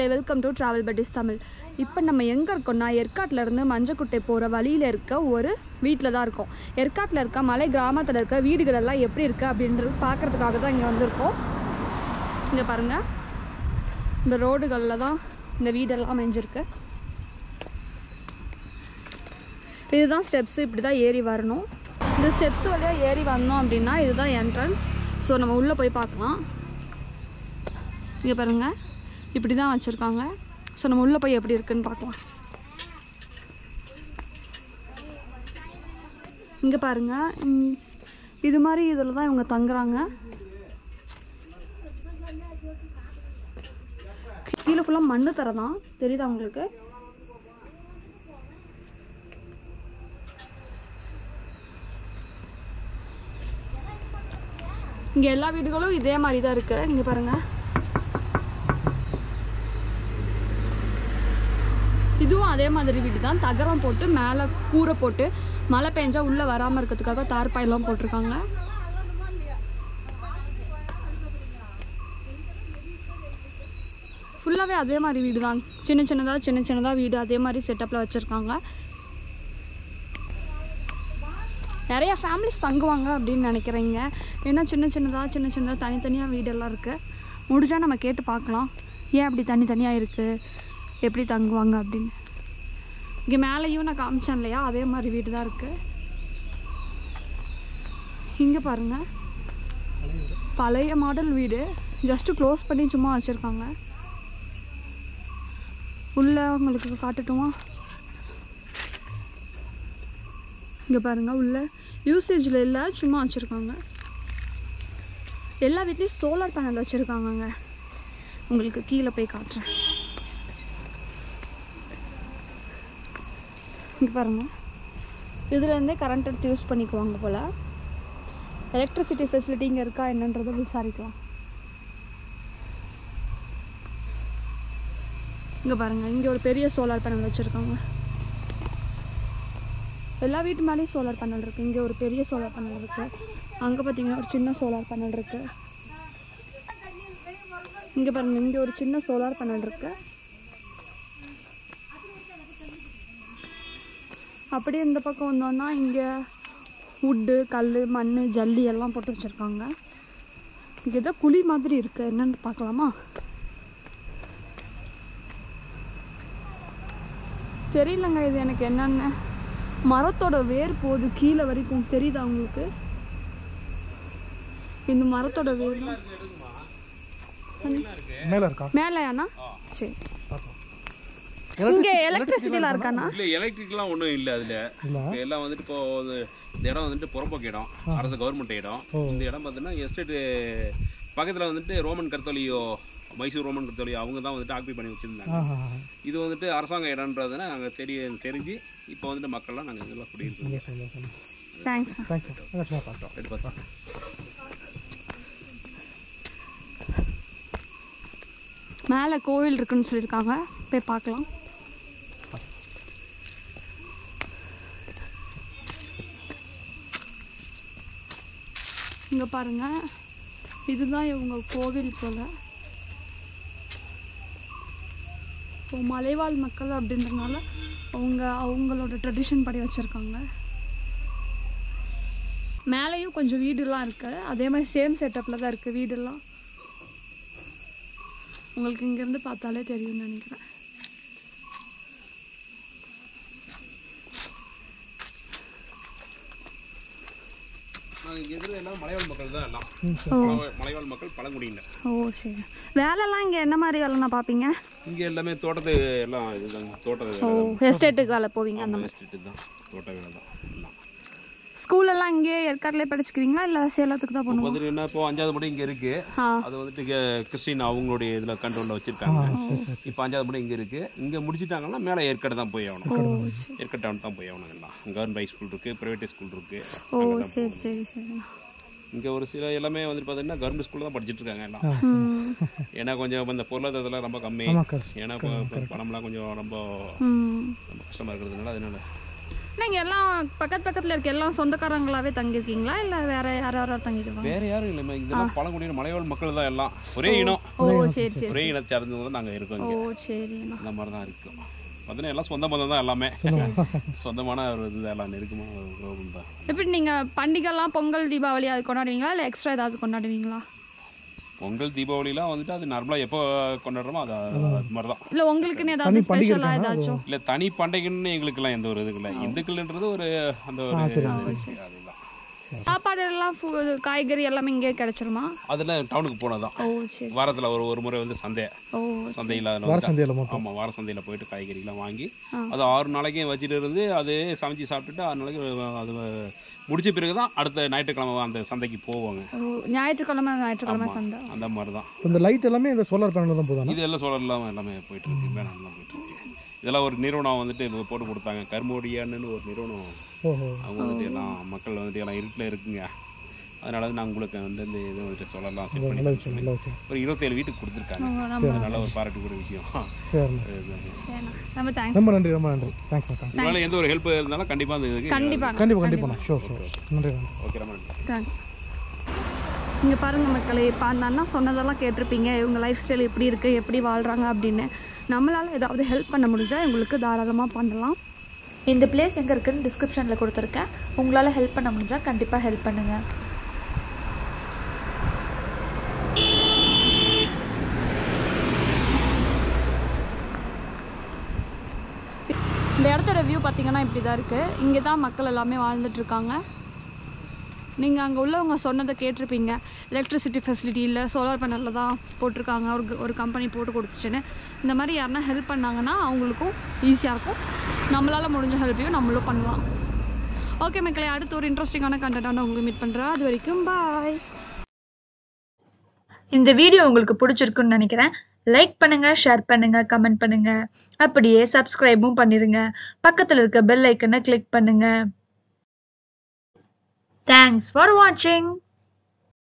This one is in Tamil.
Hi welcome to travel buddies Tamil இப்போ நம்ம எங்கே இருக்கோம்னா ஏற்காட்டில் இருந்து மஞ்சக்குட்டை போகிற வழியில் இருக்க ஒரு வீட்டில் தான் இருக்கோம் ஏற்காட்டில் இருக்க மலை கிராமத்தில் இருக்க வீடுகள் எல்லாம் எப்படி இருக்குது அப்படின்றது பார்க்குறதுக்காக தான் இங்கே வந்திருக்கோம் இங்கே பாருங்கள் இந்த ரோடுகளில் தான் இந்த வீடெல்லாம் அமைஞ்சிருக்கு இதுதான் ஸ்டெப்ஸ் இப்படி தான் ஏறி வரணும் இந்த ஸ்டெப்ஸ் வழியாக ஏறி வந்தோம் அப்படின்னா இதுதான் என்ட்ரன்ஸ் ஸோ நம்ம உள்ளே போய் பார்க்கலாம் இங்கே பாருங்கள் இப்படி தான் வச்சுருக்காங்க ஸோ நம்ம உள்ளே போய் எப்படி இருக்குன்னு பார்க்கலாம் இங்கே பாருங்கள் ம், இது மாதிரி இதில் தான் இவங்க தங்குறாங்க கீழே ஃபுல்லாக மண்ணு தர தான் தெரியுதா உங்களுக்கு இங்கே எல்லா வீடுகளும் இதே மாதிரி தான் இருக்குது இங்கே பாருங்கள் இதுவும் அதே மாதிரி வீடு தான் தகரம் போட்டு மேலே கூரை போட்டு மழை பெஞ்சா உள்ளே வராமல் இருக்கிறதுக்காக தார்பாயெல்லாம் போட்டிருக்காங்க ஃபுல்லாகவே அதே மாதிரி வீடு தான் சின்ன சின்னதாக சின்ன சின்னதாக வீடு அதே மாதிரி செட்டப்பில் வச்சுருக்காங்க நிறைய ஃபேமிலிஸ் தங்குவாங்க அப்படின்னு நினைக்கிறீங்க ஏன்னா சின்ன சின்னதாக சின்ன சின்னதாக தனித்தனியாக வீடெல்லாம் இருக்குது முடிஞ்சால் நம்ம கேட்டு பார்க்கலாம் ஏன் அப்படி தனித்தனியாக இருக்குது எப்படி தங்குவாங்க அப்படின்னு இங்கே மேலேயும் நான் காமிச்சேன் இல்லையா அதே மாதிரி வீடு தான் இருக்குது இங்கே பாருங்கள் பழைய மாடல் வீடு ஜஸ்ட்டு க்ளோஸ் பண்ணி சும்மா வச்சுருக்காங்க உள்ள உங்களுக்கு காட்டட்டுமா இங்கே பாருங்கள் உள்ள யூசேஜில் இல்லை சும்மா வச்சுருக்காங்க எல்லா வீட்லேயும் சோலார் பேனல் வச்சுருக்காங்கங்க உங்களுக்கு கீழே போய் காட்டுறேன் இங்கே பாருங்க இதுலேருந்தே கரண்ட் எடுத்து யூஸ் பண்ணிக்குவாங்க போல் எலக்ட்ரிசிட்டி ஃபெசிலிட்டி இங்கே இருக்கா என்னன்றதை விசாரிக்கலாம் இங்கே பாருங்கள் இங்கே ஒரு பெரிய சோலார் பேனல் வச்சுருக்காங்க எல்லா வீட்டு மேலேயும் சோலார் பேனல் இருக்குது இங்கே ஒரு பெரிய சோலார் பேனல் இருக்குது அங்கே பார்த்தீங்கன்னா ஒரு சின்ன சோலார் பேனல் இருக்குது இங்கே பாருங்கள் இங்கே ஒரு சின்ன சோலார் பேனல் இருக்குது அப்படியே இந்த பக்கம் வந்தோம்னா இங்கே உட்டு கல் மண் ஜல்லி எல்லாம் போட்டு வச்சுருக்காங்க இங்கே ஏதோ குழி மாதிரி இருக்குது என்னன்னு பார்க்கலாமா தெரியலங்க இது எனக்கு என்னன்னு மரத்தோட வேர் போகுது கீழே வரைக்கும் தெரியுதா உங்களுக்கு இந்த மரத்தோட வேர் தான் மேல இருக்கா மேலேயாண்ணா சரி பார்த்தோம் இங்கே எலக்ட்ரிசிட்டிலாம் இருக்காண்ணா இல்ல எலக்ட்ரிக்லாம் ஒன்றும் இல்லை அதுல இப்ப எல்லாம் வந்துட்டு இப்போ வந்து இந்த இடம் வந்துட்டு புறம்போக்கு இடம் அரசு கவர்மெண்ட் இடம் இந்த இடம் பார்த்தீங்கன்னா எஸ்டேட்டு பக்கத்துல வந்துட்டு Roman Catholic Mysore Roman Catholic அவங்க தான் வந்துட்டு ஆக்குபை பண்ணி வச்சிருந்தாங்க இது வந்துட்டு அரசாங்க இடம்ன்றதுனா நாங்கள் தெரிய தெரிஞ்சு இப்போ வந்துட்டு மக்கள்லாம் நாங்கள் இதெல்லாம் குடியிருக்கோம் தேங்க்ஸ் தேங்க்யூ சும்மா பார்த்தோம் ரெண்டு பார்த்தா மேலே கோவில் இருக்குன்னு சொல்லியிருக்காங்க போய் பார்க்கலாம் இங்கே பாருங்க இதுதான் இவங்க கோவில் போல இப்போ மலைவாழ் மக்கள் அப்படின்றதுனால அவங்க அவங்களோட ட்ரெடிஷன் படி வச்சுருக்காங்க மேலேயும் கொஞ்சம் வீடுலாம் இருக்குது அதே மாதிரி சேம் செட்டப்பில் தான் இருக்குது வீடெல்லாம் உங்களுக்கு இங்கேருந்து பார்த்தாலே தெரியும்னு நினைக்கிறேன் நாங்கள் இங்கே இருக்கிறது எல்லாம் மலைவாழ் மக்கள் தான் எல்லாம் ஓ மலை- மலைவாழ் மக்கள் பழங்குடியினர் ஓ சரி வேலைலாம் இங்கே என்ன மாதிரி வேலைண்ணா பார்ப்பீங்க இங்கே எல்லாமே தோட்டத்து எல்லாம் இதுதாங்க தோட்ட ஓ எஸ்டேட்டுக்கு வேலை போவீங்க அந்த மாதிரி எஸ்டேட்டு தான் தோட்ட வேலை தான் எல்லாம் ஸ்கூலெல்லாம் இங்கேயே ஏற்காட்டிலே படிச்சுக்குவீங்களா இல்லை சேலத்துக்கு தான் இப்போ போகணுமா வந்துட்டு என்ன இப்போ அஞ்சாவது படி இங்கே இருக்கு ஆ அது வந்துட்டு இங்க கிறிஸ்டின் அவங்களுடைய இதில் கண்ட்ரோலில் வச்சிருக்காங்க இப்போ அஞ்சாவது படி இங்கே இருக்கு இங்கே முடிச்சிட்டாங்கன்னா மேலே ஏற்காடு தான் போய் ஆகணும் ஏற்காடு டவுன் தான் போய் ஆகணும் எல்லாம் கவர்மெண்ட் ஹை ஸ்கூல் இருக்கு பிரைவேட் ஸ்கூல் இருக்கு ஓ சரி சரி சரி இங்கே ஒரு சில எல்லாமே வந்துட்டு பார்த்தீங்கன்னா கவர்மெண்ட் ஸ்கூலில் தான் படிச்சிட்டு இருக்காங்க எல்லாம் ம் ஏன்னா கொஞ்சம் இந்த பொருளாதாரத்தில் ரொம்ப கம்மி ஆமாக்கா ஏன்னா இப்போ இப்போ பணம்லாம் கொஞ்சம் ரொம்ப ம் ரொம்ப கஷ்டமாக இருக்கிறதுனால அதனால நீங்கள் எல்லாம் பக்கத்து பக்கத்தில் இருக்க எல்லாம் சொந்தக்காரங்களாவே தங்கியிருக்கீங்களா இல்லை வேற யார் யாராவது தங்கியிருக்காங்க வேற யாரும் இல்லைம்மா இதெல்லாம் பழங்குடியின மலைவாழ் மக்கள் தான் எல்லாம் ஒரே இனம் ஓ சரி சரி ஒரே இனத்தை சார்ந்தவங்க தான் நாங்கள் இருக்கோம் ஓ இங்கே சரிண்ணா அந்த மாதிரி தான் இருக்கும் பார்த்தீங்கன்னா எல்லாம் சொந்த பந்தம் தான் எல்லாமே சொந்தமான ஒரு இது எல்லாம் நெருக்கமான ஒரு குரோபம் தான் எப்படி நீங்கள் பண்டிகைலாம் பொங்கல் தீபாவளி அது கொண்டாடுவீங்களா இல்லை எக்ஸ்ட்ரா ஏதாவது கொண்டாடுவீங்களா பொங்கல் தீபாவளிலாம் வந்துட்டு அது நார்மலாக எப்போ கொண்டாடுறோமோ அது அது மாதிரி தான் இல்லை உங்களுக்குன்னு ஏதாவது ஸ்பெஷலாக ஏதாச்சும் இல்லை தனி பண்டிகைன்னு எங்களுக்கெல்லாம் எந்த ஒரு இது இல்லை இந்துக்கள்ன்றது ஒரு அந்த ஒரு அதுதான் சாப்பாடு எல்லாம் ஃபு- காய்கறி எல்லாமே இங்கே கிடைச்சிருமா அதெல்லாம் டவுனுக்கு போனதான் ஓ சரி வாரத்தில் ஒரு ஒரு முறை வந்து சந்தை ஓ சந்தையில் வார சந்தையில மட்டும் ஆமாம் வார சந்தையில் போயிட்டு காய்கறிலாம் வாங்கி ஆ. அது ஆறு நாளைக்கும் வச்சுட்டு இருந்து அது சமைச்சு சாப்பிட்டுட்டு ஆறு நாளைக்கு அது முடிச்ச பிறகு தான் அடுத்த ஞாயிற்றுக்கிழமை அந்த சந்தைக்கு போவாங்க ஓ ஞாயிற்றுக்கிழமை ஞாயிற்றுக்கிழமை சந்தை அந்த மாதிரி தான் இப்ப இந்த லைட் எல்லாமே இந்த சோலார் பேனல் தான் போதானா இது எல்லாம் சோழர் இல்லாமல் எல்லாமே போயிட்டு இருக்கு பேனர்லாம் போயிட்டு இருக்கு இதெல்லாம் ஒரு நிறுவனம் வந்துட்டு இப்போ போட்டு கொடுத்தாங்க கர்மோடியான்னு ஒரு நிறுவனம் ஓஹோ அவங்க வந்துட்டு எல்லாம் மக்கள் வந்துட்டு எல்லாம் இருட்டில் இருக்குங்க அதனால வந்து நான் உங்களுக்கு வந்து இந்த இது வந்துட்டு சொல்லலாம் செட் பண்ணி நல்ல விஷயம் நல்ல விஷயம் ஒரு இருபத்தேழு வீட்டுக்கு கொடுத்துருக்காங்க நம்ம அது நல்ல ஒரு பாராட்டுக்குரிய விஷயம் சரிண்ணா சரிண்ணா ரொம்ப தேங்க்ஸ் ரொம்ப நன்றி ரொம்ப நன்றி தேங்க்ஸ் தேங்க்ஸ் உங்களால் எந்த ஒரு ஹெல்ப் இருந்தாலும் கண்டிப்பாக அந்த இதுக்கு கண்டிப்பாக கண்டிப்பாக கண்டிப்பாண்ணா ஷோர் ஷோர் நன்றி நன்றி ஓகே ரொம்ப நன்றி தேங்க்ஸ் இங்கே பாருங்கள் மக்களே இப்போ அந்த அண்ணா சொன்னதெல்லாம் கேட்டிருப்பீங்க இவங்க லைஃப் ஸ்டைல் எப்படி இருக்குது எப்படி வாழ்கிறாங்க அப்படின்னு நம்மளால் ஏதாவது ஹெல்ப் பண்ண முடிஞ்சால் எங்களுக்கு தாராளமாக பண்ணலாம் இந்த பிளேஸ் எங்கே இருக்குன்னு டிஸ்கிரிப்ஷனில் கொடுத்துருக்கேன் உங்களால் ஹெல்ப் பண்ண முடிஞ்சால் கண்டிப்பாக ஹெல்ப் பண்ணுங்கள் இந்த இடத்தோட வியூ பார்த்தீங்கன்னா இப்படி தான் இருக்குது இங்கே தான் மக்கள் எல்லாமே வாழ்ந்துட்டு இருக்காங்க நீங்கள் அங்கே உள்ளவங்க சொன்னதை கேட்டிருப்பீங்க எலக்ட்ரிசிட்டி ஃபெசிலிட்டி இல்லை சோலார் பேனலில் தான் போட்டிருக்காங்க ஒரு ஒரு கம்பெனி போட்டு கொடுத்துச்சுன்னு இந்த மாதிரி யாருன்னா ஹெல்ப் பண்ணாங்கன்னா அவங்களுக்கும் ஈஸியாக இருக்கும் நம்மளால் முடிஞ்ச ஹெல்ப்பையும் நம்மளும் பண்ணலாம் ஓகே மக்களே அடுத்து ஒரு இன்ட்ரெஸ்டிங்கான கண்டென்ட்டான உங்களுக்கு மீட் பண்ணுறேன் அது வரைக்கும் பாய் இந்த வீடியோ உங்களுக்கு பிடிச்சிருக்குன்னு நினைக்கிறேன் லைக் பண்ணுங்க ஷேர் பண்ணுங்க கமெண்ட் பண்ணுங்க அப்படியே சப்ஸ்கிரைபும் பண்ணிருங்க பக்கத்தில் இருக்க பெல் ஐக்கனை கிளிக் பண்ணுங்க தேங்க்ஸ் ஃபார் வாட்சிங்